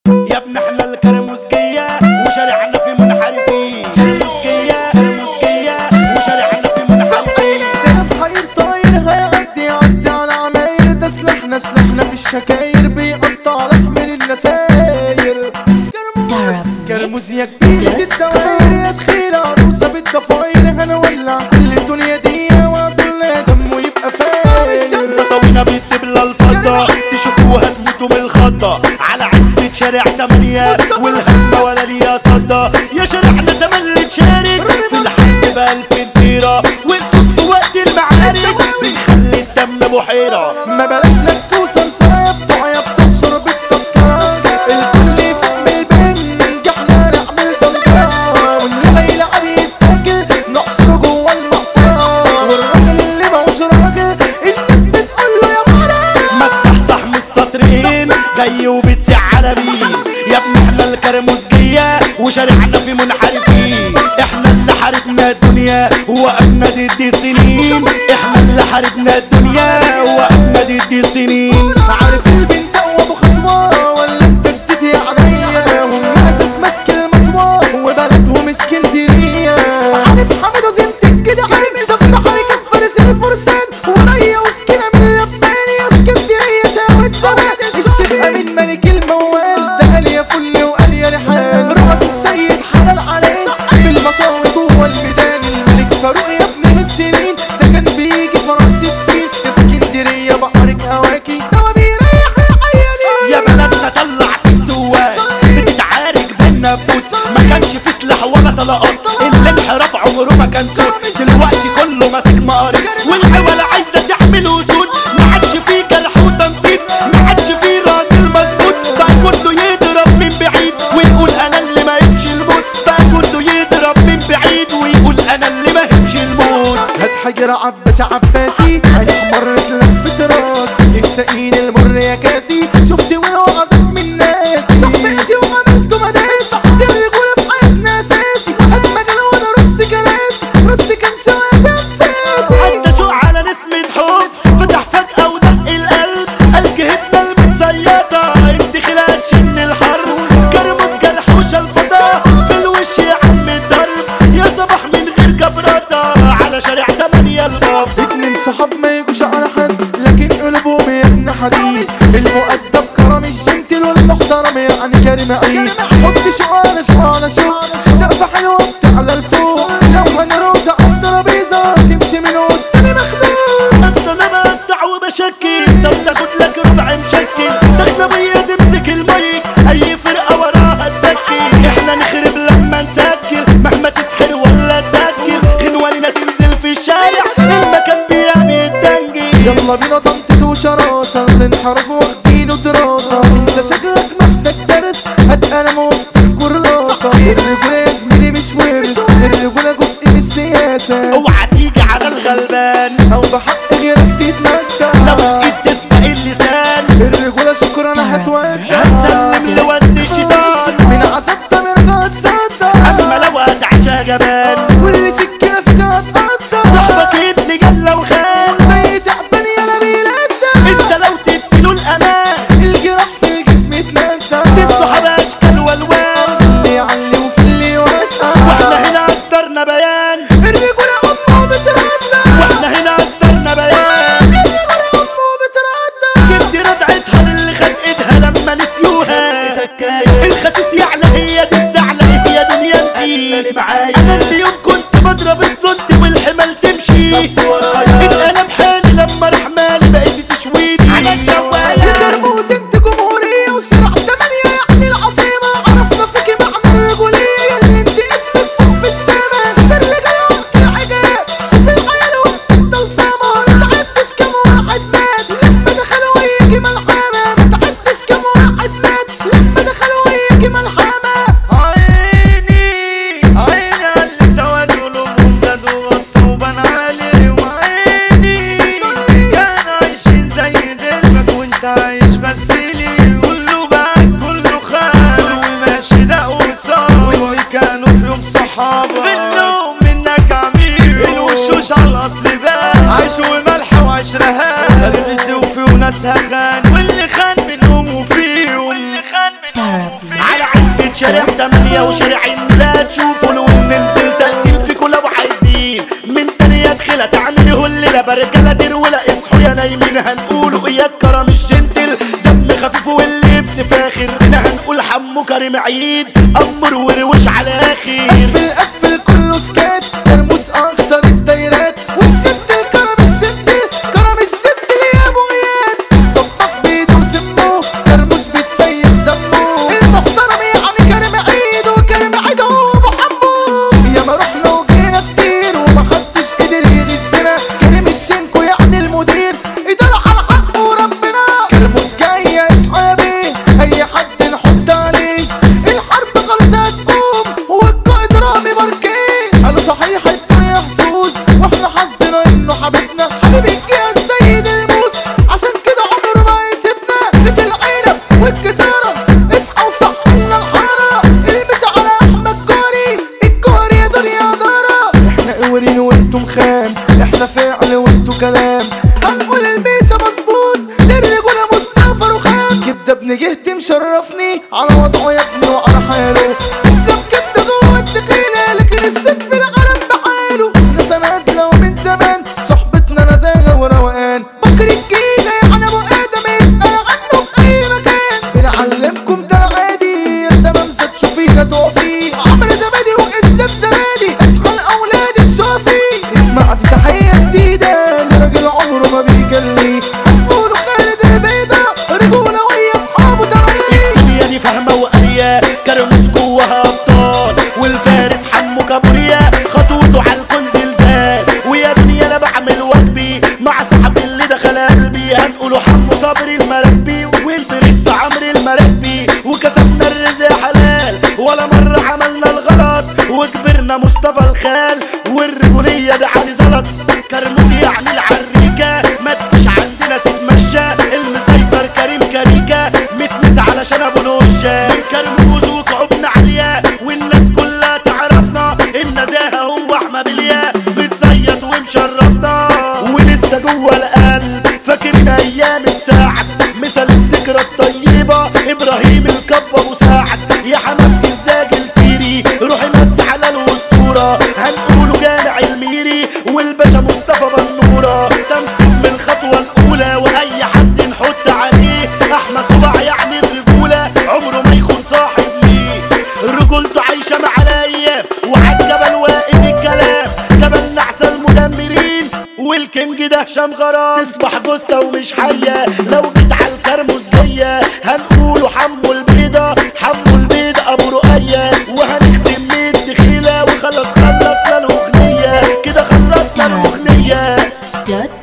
يا ابن احنا الكرموسكية وشارعنا في منحرفين كرموسكية كرموسكية وشارعنا في منحرفين سلام حير طاير هيعدي يعدي على عماير ده سلاحنا سلاحنا في الشكاير بيقطع لحم النساير كرموز يا كبير الدواير يا تخيل عروسة بالضفاير هنولع كل الدنيا دي واظل دمه يبقى فاير طوينا بالدبلة الفضة تشوفوها تموتوا من الخضة على عزبة شارع تمانية والهمة ولا ليها صدى يا شارعنا تملي تشارك في الحق بألف طيرة والصوت في وقت المعارك بنخلي الدم بحيرة ما بلاش نكوسة يا بتوع يا بتنشر بالتذكرة الكل يفهم البن نجحنا نعمل زنجرة واللي هيلعب يتاكل نحصره جوه المعصرة والراجل اللي ماهوش راجل الناس بتقول له يا مرة ما تصحصح من السطرين جاي وبتسع على مين يا ابن احنا الكرموسجية وشارعنا في منحرفين احنا اللي حاربنا الدنيا ووقفنا ضد السنين احنا اللي حاربنا الدنيا ووقفنا ضد السنين عارف البنت هو ابو خطوة ولا انت بتدي عليا والناس ماسك المطوة وبلدهم اسكندرية عارف حمد وزنت كده عارف دم حركة فارس الفرسان وريا وسكينة من لبنان يا اسكندرية شاوت زمان الشقة من ملك الموال ده قال يا فل وقال يا ريحان راس السيد حلال عليه في المطاوي جوه الميدان الملك فاروق يا ابني من سنين ده كان بيجي فرنسي الدين يا اسكندرية بحرك هواكي ده بيريح العيانين يا بلدنا طلعت فتوات بتتعارك بينا بوس ما كانش في سلاح ولا طلقات الانحراف عمره ما كان سود دلوقتي كله ماسك مقارب والحوالة عايزة تعمل وسود ما عادش في جرح وتنطيط ما عادش في راجل مظبوط بقى كله يضرب من بعيد ويقول انا اللي ما يمشي الموت بقى كله يضرب من بعيد ويقول انا اللي ما يمشي الموت هات حجر عباس عباسي هيحمر لفة راسي اكسقين المر يا كاسي شفت والوعظ من ناسي صاحبي قاسي وعملته مداسي دي الرجولة في حياتنا اساسي هات مجال وانا رص كراسي رص كان شوية تنفاسي عدى شوق على نسمة حب فتح فجأة ودق القلب قال جهتنا المتزيدة انت خلال شن الحرب كرمز جرح وشلفتة في الوش يا عم الضرب يا صباح من غير جبرتة على شارع تمانية الباب اتنين صحاب ما يجوش على حد لكن قلوبهم يا ابن حديد المؤدب كرم الجنتل والمحترم يعني كريم عيد حط شو على شو على شو سقف حلو على الفوق لو هنروس على الترابيزة تمشي من قدامي مخدوم بس انا بقطع وبشكل طب تاخد لك ربع مشكل داخله بيا تمسك المايك اي فرقه وراها تدكل احنا نخرب لما نسكر مهما تسحر ولا تدكل غنواننا تنزل في الشارع المكان بيعمل الدنجل يلا بينا طنطة وشراسة الانحراف واخدينه دراسة انت شكلك محتاج درس هات قلم وافتح كراسة الرجولة يا زميلي مش ورث الرجولة جزء من السياسة اوعى تيجي على الغلبان او بحق غيرك تتمتع لو ايد تسبق اللسان الرجولة شكرا انا هتودع هسلم لوزي الشيطان من عذاب تمرجع تصدق اما لو هتعشى جبان واللي سكينة فيك هتقطع صاحبك ابن جلة وخان زي تعبان يا نبيل الدم انت لو تديله الامان الجراح في الجسم اتمتع دي الصحابة اشكال والوان اللي يعلي وفي اللي يوسع واحنا هنا قدرنا بيان الرجولة أمه بتردع واحنا هنا قدرنا بيان الرجولة أمه بتردع جبت ردعتها للي خد ايدها لما نسيوها الخسيس يعلى هي دي الزعلة هي دنيا انتي انا اليوم كنت بضرب الصد والحمل تمشي اتقلب حالي لما راح مالي بقيت تشويني على الشواية كرموز انت جمهورية وشرع تمانية يعني العاصمة عرفنا فيكي معنى الرجولية اللي انت اسمك فوق في السما شوف الرجال وقت العجاب شوف العيال وقت الطلسمة متعدش كم واحد مات لما دخلوا ويجي ملحمة متعدش كم واحد مات لما دخلوا ويجي ملحمة عيني عيني على اللي سواد قلوبهم زادوا غطوا بان علي وعيني كانوا عايشين زي دلمك وانت عايش بس لي كله بقى كله خان وماشي ده وصار واللي كانوا في يوم صحابة غلوا منك عميل الوشوش على الاصل بان عيش وملح وعيش رهان قلبي توفي وناسها خان واللي خان منهم وفيهم واللي خان منهم على عزبة شارع تمانية وشارع النيلة تشوفوا لو ننزل تقتيل فيكوا لو عايزين من تانية دخلة تعملوا الليلة برجالة درولة اصحوا يا نايمين هنقولوا اياد كرم الجنتل دم خفيف واللبس فاخر هنا هنقول حمو كريم عيد امر وروش على اخر قفل قفل كله سكات ترموس اخضر الدايرات والست الكرم الست كرم الست اللي يا ابو اياد طبطب بيده وسمه ترموس بتسيح دمه المحترم يعني كريم عيد وكريم عيد هو محمد يا ما رحنا وجينا كتير وما حدش قدر يغزنا كريم الشنكو يعني المدير ادار على حقه وربنا كرموس جاي يا اصحابي اي حد نحط عليه الحرب خلاص هتقوم والقائد رامي باركيه قالوا صحيح الدنيا حظوظ واحنا حظنا انه حبيبنا حبيبك يا السيد الموس عشان كده عمره ما يسيبنا بيت العينة والجزارة اصحى وصح لنا الحارة البس على احمد جاري الجاري يا دنيا دارة احنا قورين وانتم خام احنا فعل وانتم كلام هنقول الميسة مظبوط للرجولة مصطفى رخام كبدة ابن جهتي مشرفني على وضعه يا ابني وعلى حاله اسلام كبدة جوه الدخيلة لكن الست في العالم بحاله احنا سنة لو من زمان صحبتنا نزاهة وروقان بكر الجيلة يعني ابو ادم يسأل عنه في اي مكان بنعلمكم ده العادي تمام زاد شوفينا تقفي عمرو زبادي واسلام زبادي اصحى الاولاد الشافي اسمع دي تحية جديدة لراجل عمره ما بيجلي هنقوله خالد البيضة رجولة ويا اصحابه تعالي الدنيا دي فاهمة وقارية كرموس جواها أبطال والفارس حمو كابوريا خطوته على الكون زلزال ويا دنيا أنا بعمل واجبي مع صاحب اللي دخل قلبي هنقوله حمو صبري المربي والبرنس عمرو المربي وكسبنا الرزق حلال ولا مرة عملنا الغلط وكبرنا مصطفى الخال والرجولية ده علي زلط كرموس يعني العريكة ما تجيش عندنا تتمشى المسيطر كريم كاريكا متمس علشان ابو نوشة من كرموز وكعوبنا عالية والناس كلها تعرفنا النزاهة هو احمد اليا بتزيط ومشرفنا ولسه جوه القلب فاكرين ايام السعد مثل الذكرى الطيبة ابراهيم الكب ابو سعد يا حمامتي الزاج الفيري روحي مس على الاسطورة هنقوله جامع الميري والباشا مصطفى بنورة تنفذ من الخطوة الاولى واي حد نحط عليه احمى صباع يعني الرجولة عمره ما يخون صاحب ليه رجولته عايشة مع الايام وعالجبل واقف الكلام جبل نحس المدمرين والكينج ده هشام غرام تصبح جثة ومش حية لو جيت على الكرموس جاية هنقوله حمو البيضة حمو البيضة ابو رقية وهنختم من الدخيلة وخلص خلصنا الاغنية كده خلصنا الاغنية dot